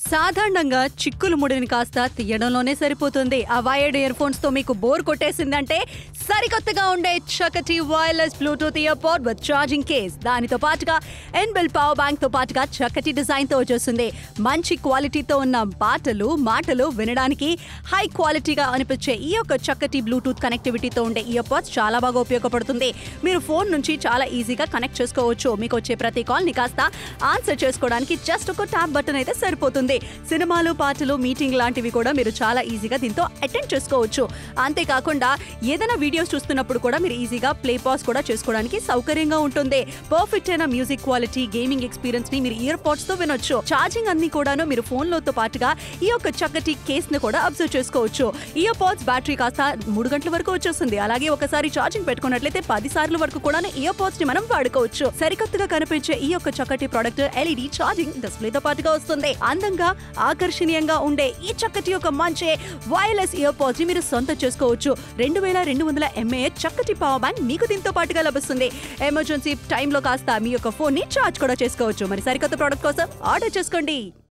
సాధారణంగా చిక్కులు ముడిని కాస్త తీయడంలోనే సరిపోతుంది ఆ వైర్డ్ ఇయర్ ఫోన్స్ తో మీకు బోర్ కొట్టేసిందంటే సరికొత్తగా ఉండే చక్కటి wireless bluetooth ear pod with charging case దానితో పాటుగా ఎన్బిల్ పవర్ బ్యాంక్ తో పాటుగా చక్కటి డిజైన్ తో వచ్చేస్తుంది మంచి క్వాలిటీతో ఉన్న పాటలు మాటలు వినడానికి హై క్వాలిటీగా అనిపించే ఈ యొక్క చక్కటి బ్లూటూత్ కనెక్టివిటీతో ఉండే ఇయర్ పాడ్స్ చాలా బాగా ఉపయోగపడుతుంది మీరు ఫోన్ నుంచి చాలా ఈజీగా కనెక్ట్ చేసుకోవచ్చు మీకు వచ్చే ప్రతి కాల్ ని కాస్త ఆన్సర్ చేసుకోవడానికి జస్ట్ ఒక ట్యాప్ బటన్ అయితే సరిపోతుంది సినిమాలు పాటలు మీటింగ్ లాంటివి కూడా మీరు చాలా ఈజీగా దీంతో అటెండ్ చేసుకోవచ్చు అంతేకాకుండా ఏదైనా వీడియోస్ చూస్తున్నప్పుడు కూడా మీరు ఈజీగా ప్లే పాస్ కూడా చేసుకోవడానికి సౌకర్యంగా ఉంటుంది పర్ఫెక్ట్ అయిన మ్యూజిక్ క్వాలిటీ గేమింగ్ ఎక్స్పీరియన్స్ ని మీరు ఇయర్ పాడ్స్ తో వినొచ్చు ఛార్జింగ్ అన్ని కూడాను మీరు ఫోన్ లోతో పాటుగా ఈ యొక్క చక్కటి కేస్ ని కూడా అబ్జర్వ్ చేసుకోవచ్చు ఇయర్ పాడ్స్ బ్యాటరీ కాస్త మూడు గంటల వరకు వచ్చేస్తుంది అలాగే ఒకసారి ఛార్జింగ్ పెట్టుకున్నట్లయితే పది సార్లు వరకు కూడా ఇయర్ పాడ్స్ ని మనం వాడుకోవచ్చు సరికొత్తగా కనిపించే ఈ యొక్క చక్కటి ప్రోడక్ట్ ఎల్ఈడి ఛార్జింగ్ డిస్ప్లే తో పాటుగా వస్తుంది అందంగా ఆకర్షణీయంగా ఉండే ఈ చక్కటి ఒక మంచి వైర్లెస్ ఇయర్ పాడ్స్ ని మీరు సొంత చేసుకోవచ్చు రెండు వేల రెండు వందల ఎంఏ చక్కటి పవర్ బ్యాంక్ మీకు దీంతో పాటుగా లభిస్తుంది ఎమర్జెన్సీ టైంలో కాస్త మీ యొక్క ఫోన్ ని ఛార్జ్ కూడా చేసుకోవచ్చు మరి సరికొత్త ప్రోడక్ట్ కోసం ఆర్డర్ చేసుకోండి